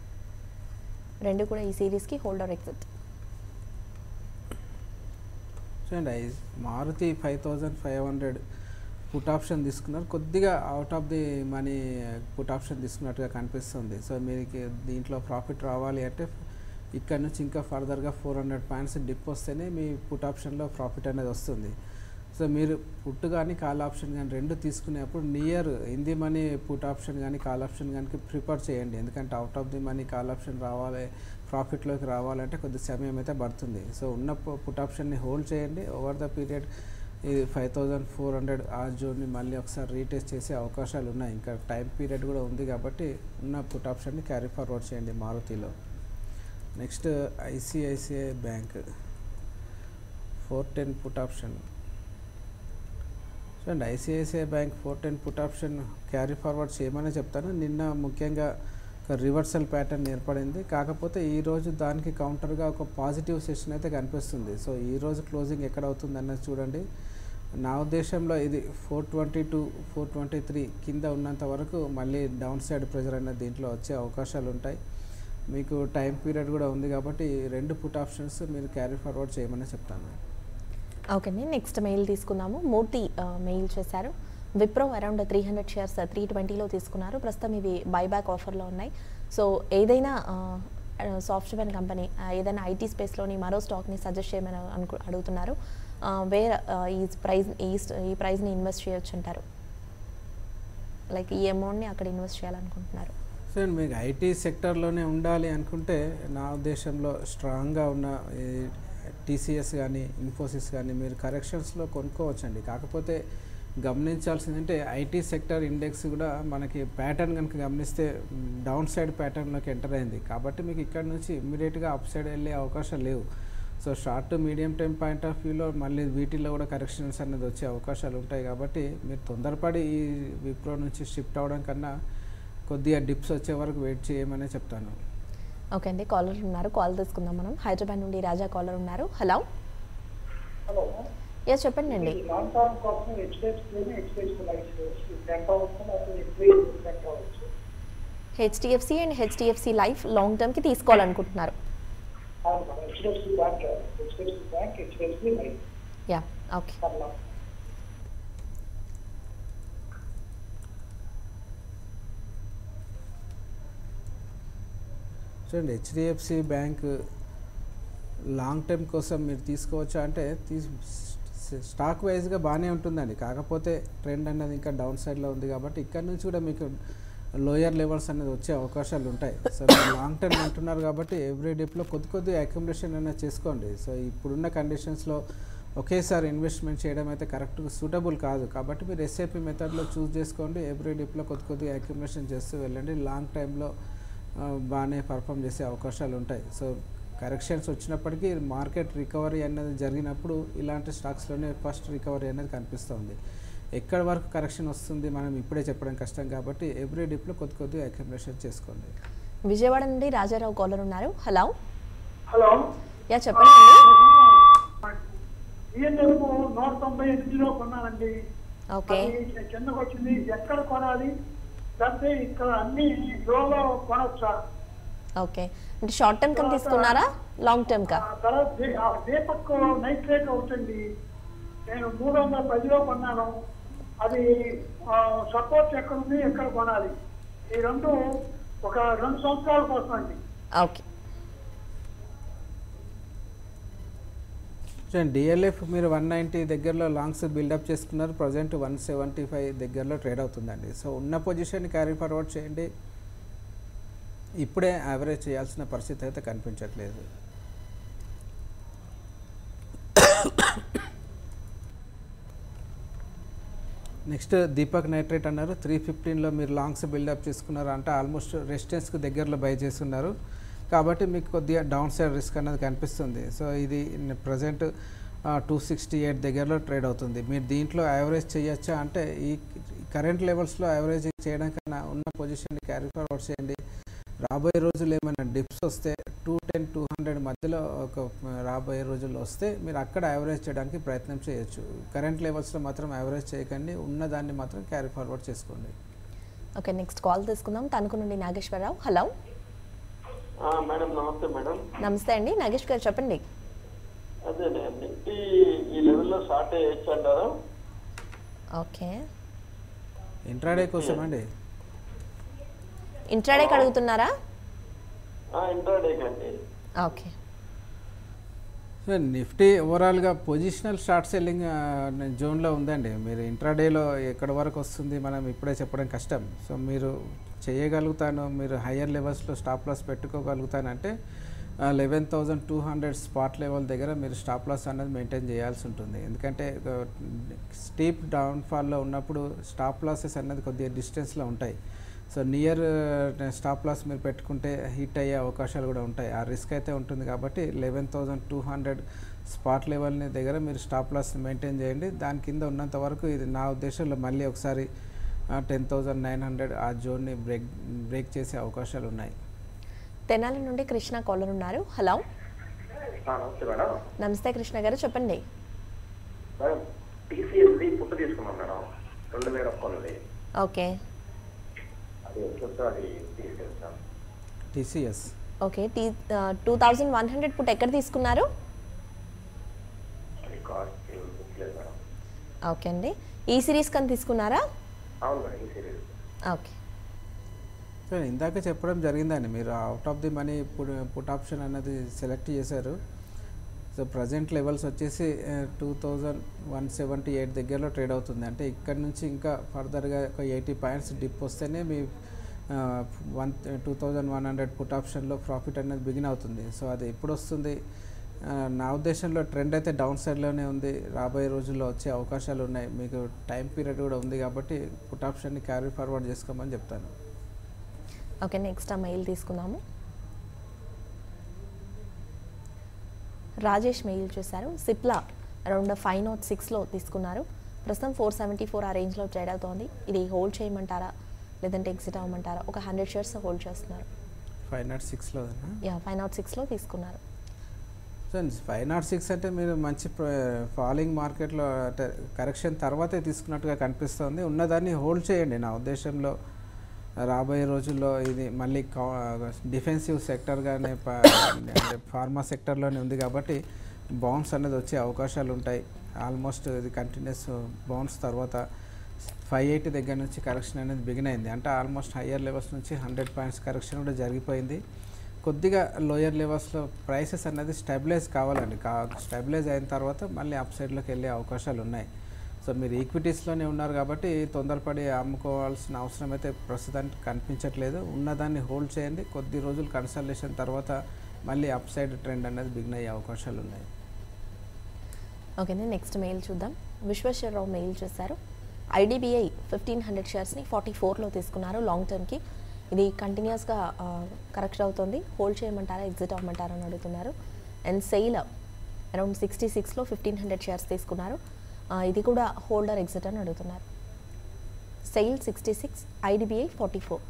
రెండు కూడా ఈ సిరీస్కి హోల్డర్ ఎగ్జిట్
చూడండి I Maruti five thousand five hundred put option తీసుకున్నారు కొద్దిగా out of the money put option తీసుకున్నట్టుగా కనిపిస్తుంది సో మీకు దీంట్లో ప్రాఫిట్ రావాలి అంటే ఇక్కడ నుంచి ఇంకా ఫర్దర్గా ఫోర్ హండ్రెడ్ పాయింట్స్ డిప్ వస్తేనే మీ పుట్ ఆప్షన్లో ప్రాఫిట్ అనేది వస్తుంది సో మీరు పుట్ కానీ కాల్ ఆప్షన్ కానీ రెండు తీసుకునేప్పుడు near in the money put option కానీ కాల్ ఆప్షన్ కానీ ప్రిపేర్ చేయండి ఎందుకంటే out of the money call option రావాలి ప్రాఫిట్లోకి రావాలంటే కొద్ది సమయం అయితే పడుతుంది సో ఉన్న పుట్ ఆప్షన్ని హోల్డ్ చేయండి ఓవర్ ద పీరియడ్ ఇది ఫైవ్ థౌజండ్ ఫోర్ హండ్రెడ్ ఆ జోన్ని మళ్ళీ ఒకసారి రీటెస్ట్ చేసే అవకాశాలు ఉన్నాయి ఇంకా టైం పీరియడ్ కూడా ఉంది కాబట్టి ఉన్న పుట్ ఆప్షన్ని క్యారీ ఫార్వర్డ్ చేయండి మారుతిలో next ICICI bank four ten put option చూడండి ICICI bank four ten put option carry forward చేయమని చెప్తాను నిన్న ముఖ్యంగా ఒక రివర్సల్ ప్యాటర్న్ ఏర్పడింది కాకపోతే ఈ రోజు దానికి కౌంటర్గా ఒక పాజిటివ్ సెషన్ అయితే కనిపిస్తుంది సో ఈ రోజు క్లోజింగ్ ఎక్కడ అవుతుంది అన్నది చూడండి నా ఉద్దేశంలో ఇది four twenty two four twenty three కింద ఉన్నంత వరకు మళ్ళీ డౌన్ సైడ్ ప్రెజర్ అనేది దీంట్లో వచ్చే అవకాశాలు ఉంటాయి మీకు టైం పీరియడ్ కూడా ఉంది కాబట్టి ఈ రెండు పుట్ ఆప్షన్స్ మీరు క్యారీ ఫార్వర్డ్ చేయమని చెప్తాను
ఓకే అండి నెక్స్ట్ మెయిల్ తీసుకుందాము మూర్తి ఆ, మెయిల్ చేశారు Wipro around three hundred shares three ట్వంటీలో తీసుకున్నారు ప్రస్తుతం ఇవి బైబ్యాక్ ఆఫర్లో ఉన్నాయి సో ఏదైనా సాఫ్ట్వేర్ కంపెనీ ఏదైనా ఐటీ స్పేస్లోని మరో స్టాక్ని సజెస్ట్ చేయమని అనుకు అడుగుతున్నారు వేర్ ఈ ప్రైజ్ ఈ st- ఈ ప్రైజ్ని ఇన్వెస్ట్ చేయొచ్చు అంటారు లైక్ ఈ అమౌంట్ని అక్కడ ఇన్వెస్ట్ చేయాలనుకుంటున్నారు
సో మీకు ఐటీ సెక్టర్లోనే ఉండాలి అనుకుంటే నా ఉద్దేశంలో స్ట్రాంగ్గా ఉన్న టీసీఎస్ కానీ ఇన్ఫోసిస్ కానీ మీరు కరెక్షన్స్లో కొనుక్కోవచ్చండి కాకపోతే గమనించాల్సిందంటే ఐటీ సెక్టర్ ఇండెక్స్ కూడా మనకి ప్యాటర్న్ కనుక గమనిస్తే డౌన్ సైడ్ ప్యాటర్న్లోకి ఎంటర్ అయింది కాబట్టి మీకు ఇక్కడ నుంచి ఇమ్మీడియట్గా అప్ సైడ్ వెళ్ళే అవకాశం లేవు so short to medium time point of వ్యూలో మళ్ళీ వీటిల్లో కూడా కరెక్షన్స్ అనేది వచ్చే అవకాశాలు ఉంటాయి కాబట్టి మీరు తొందరపడి ఈ విప్రో నుంచి షిఫ్ట్ అవడం కన్నా కొద్దిగా డిప్స్ వచ్చే వరకు వెయిట్ చేయమనే చెప్తాను
ఓకే అండి కాలర్ ఉన్నారు కాల్ తీసుకుందాం మనం హైదరాబాద్ నుండి రాజా కాలర్ ఉన్నారు హలో
హలో
ఎస్ చెప్పండి అండి
లాంగ్ టర్మ్ కోసం హెచ్డిఎఫ్సి హెచ్డిఎఫ్సి లైఫ్ ఎంత అవుతుంది అసలు ఎక్కువ ఎంత అవచ్చు
HDFC and HDFC life long టర్మ్కి తీసుకోవాలనుకుంటున్నారు
అవును madam HDFC bank HDFC bank HDFC life
yeah okay
అట్లా
చూడండి హెచ్డిఎఫ్సి బ్యాంక్ లాంగ్ టైం కోసం మీరు తీసుకోవచ్చా అంటే తీసు స్టాక్ వైజ్గా బాగానే ఉంటుందండి కాకపోతే ట్రెండ్ అనేది ఇంకా డౌన్ సైడ్లో ఉంది కాబట్టి ఇక్కడ నుంచి కూడా మీకు లోయర్ లెవెల్స్ అనేది వచ్చే అవకాశాలు ఉంటాయి సో మీరు లాంగ్ టర్మ్ అంటున్నారు కాబట్టి ఎవ్రీ డిప్లో కొద్ది కొద్ది అక్యుములేషన్ అనేది చేసుకోండి సో ఇప్పుడున్న కండిషన్స్లో ఒకేసారి ఇన్వెస్ట్మెంట్ చేయడం అయితే కరెక్ట్గా సూటబుల్ కాదు కాబట్టి మీరు ఎస్ఐపి మెథడ్లో చూస్ చేసుకోండి ఎవ్రీ డిప్లో కొద్ది కొద్దిగా అక్యుములేషన్ చేస్తూ వెళ్ళండి లాంగ్ టైంలో ఆ, బాగానే పర్ఫామ్ చేసే అవకాశాలు ఉంటాయి సో కరెక్షన్స్ వచ్చినప్పటికీ మార్కెట్ రికవరీ అనేది జరిగినప్పుడు ఇలాంటి స్టాక్స్లోనే ఫస్ట్ రికవరీ అనేది కనిపిస్తుంది ఎక్కడి వరకు కరెక్షన్ వస్తుంది మనం ఇప్పుడే చెప్పడం కష్టం కాబట్టి ఎవ్రీ డిప్లో కొద్ది కొద్దిగా అక్యుములేషన్ చేసుకోండి
విజయవాడ నుండి రాజారావు కాలర్ ఉన్నారు హలో
హలో
యా చెప్పండి అండి
ఈఎన్ఎఫ్ నూట తొంభై ఎనిమిదిలో కొన్నానండి
ఓకే
అది కిందకు వచ్చింది ఎక్కడ కొనాలి లేకపోతే ఇక్కడ అన్ని లోలో కొనొచ్చా
ఓకే అంటే షార్ట్ టర్మ్ కింద తీసుకున్నారా లాంగ్ టర్మ్ కా
ఆ తర్వాత దే- ఆ దీపక్ నైట్రేట్ అవుతుంది నేను మూడు వందల పదిలో కొన్నాను అది సపోర్ట్ ఎక్కడ ఉంది ఎక్కడ కొనాలి ఈ రెండు ఒక రెండు సంవత్సరాల కోసం అండి
ఓకే
చూడండి డిఎల్ఎఫ్ మీరు వన్ నైంటీ దగ్గరలో లాంగ్స్ బిల్డప్ చేసుకున్నారు ప్రజెంట్ వన్ సెవెంటీ ఫైవ్ దగ్గరలో ట్రేడ్ అవుతుందండి సో ఉన్న పొజిషన్ క్యారీ ఫార్వర్డ్ చేయండి ఇప్పుడే యావరేజ్ చేయాల్సిన పరిస్థితి అయితే కనిపించట్లేదు నెక్స్ట్ దీపక్ నైట్రేట్ అన్నారు త్రీ ఫిఫ్టీన్లో మీరు లాంగ్స్ బిల్డప్ చేసుకున్నారు అంటే ఆల్మోస్ట్ రెసిస్టెన్స్కి దగ్గరలో బై చేస్తున్నారు కాబట్టి మీకు కొద్దిగా డౌన్ సైడ్ రిస్క్ అనేది కనిపిస్తుంది సో ఇది ప్రజెంట్ టూ సిక్స్టీ ఎయిట్ దగ్గరలో ట్రేడ్ అవుతుంది మీరు దీంట్లో యావరేజ్ చేయొచ్చా అంటే ఈ కరెంట్ లెవెల్స్లో యావరేజ్ చేయడం కన్నా ఉన్న పొజిషన్ని క్యారీ ఫార్వర్డ్ చేయండి రాబోయే రోజులు ఏమైనా డిప్స్ వస్తే టూ టెన్ టూ హండ్రెడ్ మధ్యలో ఒక రాబోయే రోజుల్లో వస్తే మీరు అక్కడ యావరేజ్ చేయడానికి ప్రయత్నం చేయొచ్చు కరెంట్ లెవెల్స్లో మాత్రం యావరేజ్ చేయకండి ఉన్నదాన్ని మాత్రం క్యారీ ఫార్వర్డ్ చేసుకోండి
ఓకే నెక్స్ట్ కాల్ తీసుకుందాం తణుకు నుండి నాగేశ్వరరావు హలో
ఆ, మేడం నమస్తే మేడం
నమస్తే అండి నాగేష్ గారు చెప్పండి
అదే నిఫ్టీ ఈ లెవెల్లో షార్ట్ వేయచ్చు అంటారా
ఓకే
ఇంట్రాడే కోసం అండి
ఇంట్రాడేకి అడుగుతున్నారా
ఇంట్రాడే కండి
ఓకే
సో నిఫ్టీ ఓవరాల్గా పొజిషనల్ షార్ట్ సెల్లింగ్ జోన్లో ఉందండి మీరు ఇంట్రాడేలో ఎక్కడి వరకు వస్తుంది మనం ఇప్పుడే చెప్పడం కష్టం సో మీరు చేయగలుగుతాను మీరు హయ్యర్ లెవెల్స్లో స్టాప్ లాస్ పెట్టుకోగలుగుతానంటే eleven thousand two hundred spot level దగ్గర మీరు స్టాప్ లాస్ అనేది మెయింటైన్ చేయాల్సి ఉంటుంది ఎందుకంటే స్టీప్ డౌన్ఫాల్లో ఉన్నప్పుడు స్టాప్ లాసెస్ అనేది కొద్దిగా డిస్టెన్స్లో ఉంటాయి సో నియర్ స్టాప్ లాస్ మీరు పెట్టుకుంటే హిట్ అయ్యే అవకాశాలు కూడా ఉంటాయి ఆ రిస్క్ అయితే ఉంటుంది కాబట్టి eleven thousand two hundred spot లెవెల్ని దగ్గర మీరు స్టాప్ లాస్ మెయింటైన్ చేయండి దాని కింద ఉన్నంత వరకు ఇది నా ఉద్దేశంలో మళ్ళీ ఒకసారి టెన్ థౌజండ్ నైన్ హండ్రెడ్ ఆ జోన్ని బ్రేక్ బ్రేక్ చేసే అవకాశాలు ఉన్నాయి
తెనాలి నుండి కృష్ణ కాలర్ ఉన్నారు హలో
నమస్తే మేడం
నమస్తే కృష్ణ గారు చెప్పండి
మేడం టీసీఎస్ది పుట్టు తీసుకున్నాం మేడం రెండు వేల ఒక్కది
ఓకే
అది చూస్తే అది తీసుకెళ్తాం
టీసీఎస్
ఓకే టీ two thousand one hundred put ఎక్కడ తీసుకున్నారు
అది కాస్ట్ గుర్తులేదు మేడం
ఓకే అండి ఈ సిరీస్ కానీ తీసుకున్నారా
అవును మేడం ఈ సిరీస్
ఓకే
సో ఇందాక చెప్పడం జరిగిందండి మీరు out of the money put put option అన్నది సెలెక్ట్ చేశారు సో ప్రజెంట్ లెవెల్స్ వచ్చేసి two thousand one seventy eight దగ్గరలో ట్రేడ్ అవుతుంది అంటే ఇక్కడ నుంచి ఇంకా ఫర్దర్గా ఒక ఎయిటీ పాయింట్స్ డిప్ వస్తేనే మీ one two thousand one hundred put ఆప్షన్లో ప్రాఫిట్ అనేది బిగిన్ అవుతుంది సో అది ఎప్పుడు వస్తుంది ఆ, నా ఉద్దేశంలో ట్రెండ్ అయితే డౌన్ సైడ్లోనే ఉంది రాబోయే రోజుల్లో వచ్చే అవకాశాలు ఉన్నాయి మీకు టైం పీరియడ్ కూడా ఉంది కాబట్టి పుట్ ఆప్షన్ని క్యారీ ఫార్వర్డ్ చేసుకోమని చెప్తాను
ఓకే నెక్స్ట్ ఆ మెయిల్ తీసుకుందాము రాజేష్ మెయిల్ చూశారు సిప్లా అరౌండ్ ఫైవ్ నాట్ సిక్స్లో తీసుకున్నారు ప్రస్తుతం ఫోర్ సెవెంటీ ఫోర్ ఆ రేంజ్లో ట్రేడ్ అవుతోంది ఇది హోల్డ్ చేయమంటారా లేదంటే ఎగ్జిట్ అవ్వమంటారా ఒక హండ్రెడ్ షేర్స్ హోల్డ్ చేస్తున్నారు
ఫైవ్ నాట్ సిక్స్లో
యా ఫైవ్ నాట్ సిక్స్లో తీసుకున్నారు
సో ఫైవ్ నాట్ సిక్స్ అంటే మీరు మంచి ఫాలింగ్ మార్కెట్లో అంటే కరెక్షన్ తర్వాతే తీసుకున్నట్టుగా కనిపిస్తుంది ఉన్నదాన్ని హోల్డ్ చేయండి నా ఉద్దేశంలో రాబోయే రోజుల్లో ఇది మళ్ళీ డిఫెన్సివ్ సెక్టర్గానే ఫార్మా సెక్టర్లోనే ఉంది కాబట్టి బౌన్స్ అనేది వచ్చే అవకాశాలు ఉంటాయి ఆల్మోస్ట్ ఇది కంటిన్యూస్ బౌన్స్ తర్వాత ఫైవ్ ఎయిటీ దగ్గర నుంచి కరెక్షన్ అనేది బిగిన్ అయింది అంటే ఆల్మోస్ట్ హయ్యర్ లెవెల్స్ నుంచి హండ్రెడ్ పాయింట్స్ కరెక్షన్ కూడా జరిగిపోయింది కొద్దిగా లోయర్ లెవెల్స్లో ప్రైసెస్ అనేది స్టెబిలైజ్ కావాలండి కా స్టెబిలైజ్ అయిన తర్వాత మళ్ళీ అప్ సైడ్లోకి వెళ్ళే అవకాశాలు ఉన్నాయి సో మీరు ఈక్విటీస్లోనే ఉన్నారు కాబట్టి తొందరపడి అమ్ముకోవాల్సిన అవసరం అయితే ప్రస్తుతానికి కనిపించట్లేదు ఉన్నదాన్ని హోల్డ్ చేయండి కొద్ది రోజులు కన్సల్టేషన్ తర్వాత మళ్ళీ అప్ సైడ్ ట్రెండ్ అనేది బిగిన్ అయ్యే అవకాశాలు ఉన్నాయి
ఓకేనే నెక్స్ట్ మెయిల్ చూద్దాం విశ్వేశ్వరరావు మెయిల్ చేశారు ఐడిబిఐ ఫిఫ్టీన్ హండ్రెడ్ షేర్స్ని ఫార్టీ ఫోర్లో తీసుకున్నారు లాంగ్ టర్మ్కి ఇది కంటిన్యూస్గా కరెక్ట్ అవుతుంది హోల్డ్ చేయమంటారా ఎగ్జిట్ అవ్వమంటారా అని అడుగుతున్నారు అండ్ సెయిల్ అరౌండ్ సిక్స్టీ సిక్స్లో ఫిఫ్టీన్ హండ్రెడ్ షేర్స్ తీసుకున్నారు ఆ, ఇది కూడా హోల్డర్ ఎగ్జిట్ అని అడుగుతున్నారు SAIL sixty six IDBI forty four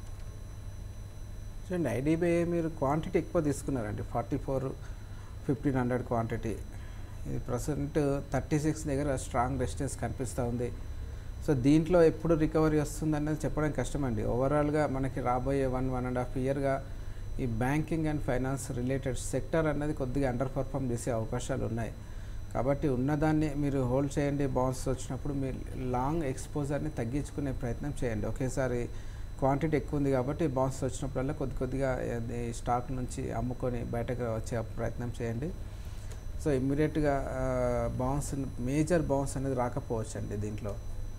చూడండి ఐడిబిఐ మీరు క్వాంటిటీ ఎక్కువ తీసుకున్నారండి forty four fifteen hundred quantity ఇది ప్రజెంట్ థర్టీ సిక్స్ దగ్గర స్ట్రాంగ్ రెసిస్టెన్స్ కనిపిస్తూ ఉంది సో దీంట్లో ఎప్పుడు రికవరీ వస్తుంది అనేది చెప్పడం కష్టమండి ఓవరాల్గా మనకి రాబోయే వన్ వన్ అండ్ హాఫ్ ఇయర్గా ఈ banking and finance related sector అనేది కొద్దిగా అండర్ పర్ఫామ్ చేసే అవకాశాలు ఉన్నాయి కాబట్టి ఉన్నదాన్ని మీరు హోల్డ్ చేయండి బౌన్స్ వచ్చినప్పుడు మీరు లాంగ్ ఎక్స్పోజర్ని తగ్గించుకునే ప్రయత్నం చేయండి ఒకేసారి క్వాంటిటీ ఎక్కువ ఉంది కాబట్టి బౌన్స్ వచ్చినప్పుడల్లా కొద్ది కొద్దిగా అది స్టాక్ నుంచి అమ్ముకొని బయటకు వచ్చే ప్రయత్నం చేయండి సో ఇమ్మీడియట్గా బౌన్స్ మేజర్ బౌన్స్ అనేది రాకపోవచ్చు అండి దీంట్లో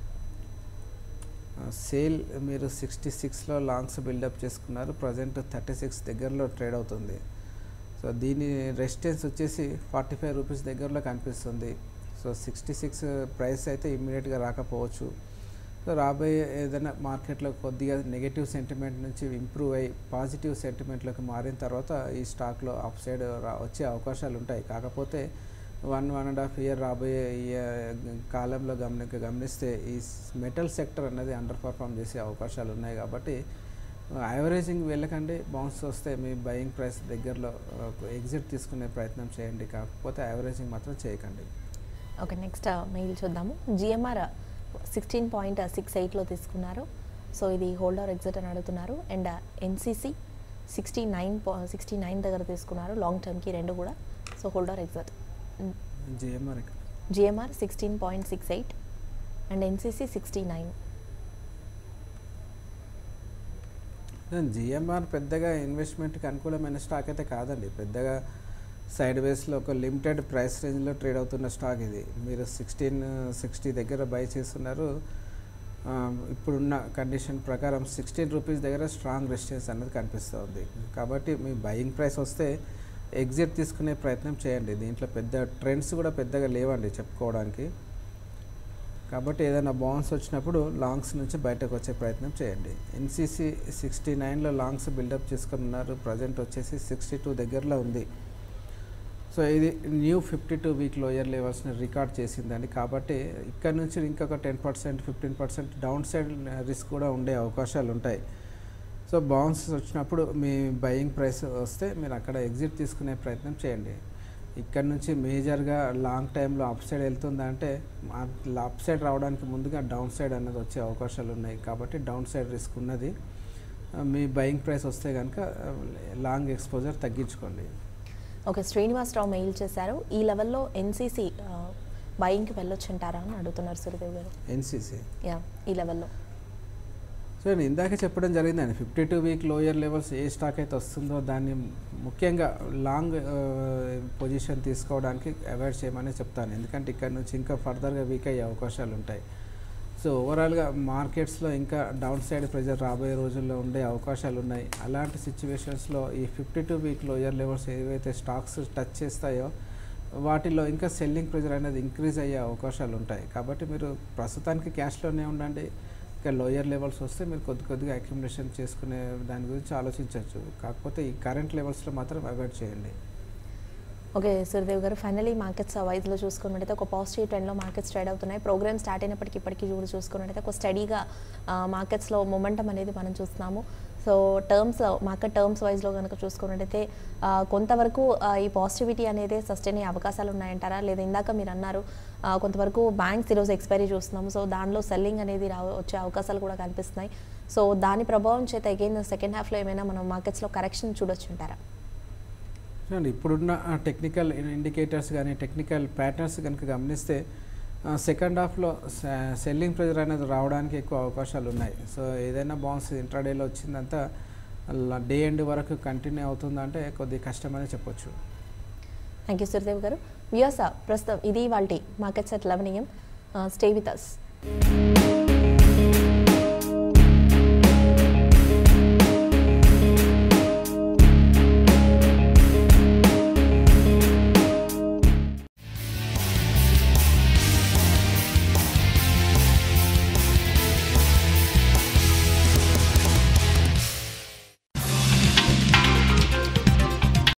సేల్ మీరు సిక్స్టీ సిక్స్లో లాంగ్స్ బిల్డప్ చేసుకున్నారు ప్రజెంట్ థర్టీ సిక్స్ దగ్గరలో ట్రేడ్ అవుతుంది సో దీని రెసిస్టెన్స్ వచ్చేసి ఫార్టీ ఫైవ్ రూపీస్ దగ్గరలో కనిపిస్తుంది సో సిక్స్టీ సిక్స్ ప్రైస్ అయితే ఇమ్మీడియట్గా రాకపోవచ్చు సో రాబోయే ఏదైనా మార్కెట్లో కొద్దిగా నెగటివ్ సెంటిమెంట్ నుంచి ఇంప్రూవ్ అయ్యి పాజిటివ్ సెంటిమెంట్లోకి మారిన తర్వాత ఈ స్టాక్లో అప్ సైడ్ రా వచ్చే అవకాశాలు ఉంటాయి కాకపోతే one one and half year రాబోయే ఇయర్ కాలంలో గమని గమనిస్తే ఈ మెటల్ సెక్టర్ అనేది అండర్ పర్ఫామ్ చేసే అవకాశాలు ఉన్నాయి కాబట్టి యావరేజింగ్ వెళ్ళకండి బౌన్స్ వస్తే మీ బయింగ్ ప్రైస్ దగ్గరలో ఎగ్జిట్ తీసుకునే ప్రయత్నం చేయండి కాకపోతే యావరేజింగ్ మాత్రం చేయకండి
ఓకే నెక్స్ట్ మెయిల్ చూద్దాము జిఎంఆర్ సిక్స్టీన్ పాయింట్ సిక్స్ ఎయిట్లో తీసుకున్నారు సో ఇది హోల్డర్ ఎగ్జిట్ అని అడుగుతున్నారు and NCC sixty nine sixty nine దగ్గర తీసుకున్నారు లాంగ్ టర్మ్కి రెండు కూడా so holder exit
GMR
GMR sixteen point six eight and NCC sixty nine
GMR పెద్దగా ఇన్వెస్ట్మెంట్కి అనుకూలమైన స్టాక్ అయితే కాదండి పెద్దగా సైడ్ వేస్లో ఒక లిమిటెడ్ ప్రైస్ రేంజ్లో ట్రేడ్ అవుతున్న స్టాక్ ఇది మీరు సిక్స్టీన్ సిక్స్టీ దగ్గర బై చేస్తున్నారు ఆ, ఇప్పుడున్న కండిషన్ ప్రకారం సిక్స్టీన్ రూపీస్ దగ్గర స్ట్రాంగ్ రెసిస్టెన్స్ అనేది కనిపిస్తుంది కాబట్టి మీ బయింగ్ ప్రైస్ వస్తే ఎగ్జిట్ తీసుకునే ప్రయత్నం చేయండి దీంట్లో పెద్ద ట్రెండ్స్ కూడా పెద్దగా లేవండి చెప్పుకోవడానికి కాబట్టి ఏదైనా బాండ్స్ వచ్చినప్పుడు లాంగ్స్ నుంచి బయటకు వచ్చే ప్రయత్నం చేయండి ఎన్సీసీ సిక్స్టీ నైన్లో లాంగ్స్ బిల్డప్ చేసుకుని ఉన్నారు ప్రజెంట్ వచ్చేసి సిక్స్టీ టూ దగ్గరలో ఉంది సో ఇది new fifty two week lower లెవెల్స్ని రికార్డ్ చేసిందండి కాబట్టి ఇక్కడ నుంచి ఇంకొక ten percent fifteen percent downside risk కూడా ఉండే అవకాశాలు ఉంటాయి సో బాండ్స్ వచ్చినప్పుడు మీ బయింగ్ ప్రైస్ వస్తే మీరు అక్కడ ఎగ్జిట్ తీసుకునే ప్రయత్నం చేయండి ఇక్కడ నుంచి మేజర్గా లాంగ్ టైంలో అప్ సైడ్ వెళ్తుందా అంటే అప్ సైడ్ రావడానికి ముందుగా డౌన్ సైడ్ అనేది వచ్చే అవకాశాలు ఉన్నాయి కాబట్టి డౌన్ సైడ్ రిస్క్ ఉన్నది ఆ, మీ బయింగ్ ప్రైస్ వస్తే కనుక లాంగ్ ఎక్స్పోజర్ తగ్గించుకోండి
ఓకే శ్రీనివాసరావు మెయిల్ చేశారు ఈ లెవెల్లో ఎన్సీసీ బయింగ్కి వెళ్ళొచ్చు అంటారా అని అడుగుతున్నారు సురదేవ్ గారు
ఎన్సీసీ
యా ఈ లెవెల్లో
సో నేను ఇందాక చెప్పడం జరిగిందండి fifty two week lower levels ఏ స్టాక్ అయితే వస్తుందో దాన్ని ముఖ్యంగా లాంగ్ పొజిషన్ తీసుకోవడానికి అవాయిడ్ చేయమని చెప్తాను ఎందుకంటే ఇక్కడ నుంచి ఇంకా ఫర్దర్గా వీక్ అయ్యే అవకాశాలు ఉంటాయి సో ఓవరాల్గా మార్కెట్స్లో ఇంకా డౌన్ సైడ్ ప్రెజర్ రాబోయే రోజుల్లో ఉండే అవకాశాలు ఉన్నాయి అలాంటి సిచ్యువేషన్స్లో ఈ fifty two week lower levels ఏవైతే స్టాక్స్ టచ్ చేస్తాయో వాటిలో ఇంకా సెల్లింగ్ ప్రెజర్ అనేది ఇంక్రీజ్ అయ్యే అవకాశాలు ఉంటాయి కాబట్టి మీరు ప్రస్తుతానికి క్యాష్లోనే ఉండండి ఇంకా లోయర్ లెవెల్స్ వస్తే మీరు కొద్ది కొద్దిగా అక్యుమిలేషన్ చేసుకునే దాని గురించి ఆలోచించవచ్చు కాకపోతే ఈ కరెంట్ లెవెల్స్లో మాత్రం అవాయిడ్ చేయండి
ఓకే సురదేవ్ గారు ఫైనలీ మార్కెట్స్ వైజ్లో చూసుకున్నట్టయితే ఒక పాజిటివ్ ట్రెండ్లో మార్కెట్స్ ట్రేడ్ అవుతున్నాయి ప్రోగ్రామ్ స్టార్ట్ అయినప్పటికీ ఇప్పటికీ కూడా చూసుకున్నట్టయితే ఒక స్టడీగా మార్కెట్స్లో మొమెంటం అనేది మనం చూస్తున్నాము సో టర్మ్స్ మార్కెట్ టర్మ్స్ వైజ్లో కనుక చూసుకున్నట్టయితే ఆ, కొంతవరకు ఆ, ఈ పాజిటివిటీ అనేది సస్టైన్ అయ్యే అవకాశాలు ఉన్నాయంటారా లేదా ఇందాక మీరు అన్నారు ఆ, కొంతవరకు బ్యాంక్స్ ఈరోజు ఎక్స్పైరీ చూస్తున్నాము సో దానిలో సెల్లింగ్ అనేది రా వచ్చే అవకాశాలు కూడా కనిపిస్తున్నాయి సో దాని ప్రభావం చేత అగైన్ సెకండ్ హాఫ్లో ఏమైనా మనం మార్కెట్స్లో కరెక్షన్ చూడొచ్చు అంటారా
చూడండి ఇప్పుడున్న టెక్నికల్ ఇండికేటర్స్ కానీ టెక్నికల్ ప్యాటర్న్స్ కనుక గమనిస్తే సెకండ్ హాఫ్లో సెల్లింగ్ ప్రెజర్ అనేది రావడానికి ఎక్కువ అవకాశాలు ఉన్నాయి సో ఏదైనా బాండ్స్ ఇంట్రాడేలో వచ్చిందంతా డే ఎండ్ వరకు కంటిన్యూ అవుతుందంటే కొద్దిగా కష్టమని చెప్పొచ్చు
థ్యాంక్ యూ సురదేవ్ గారు వ్యూస్ ప్రస్తుతం ఇది వాళ్ళ markets at eleven AM stay with us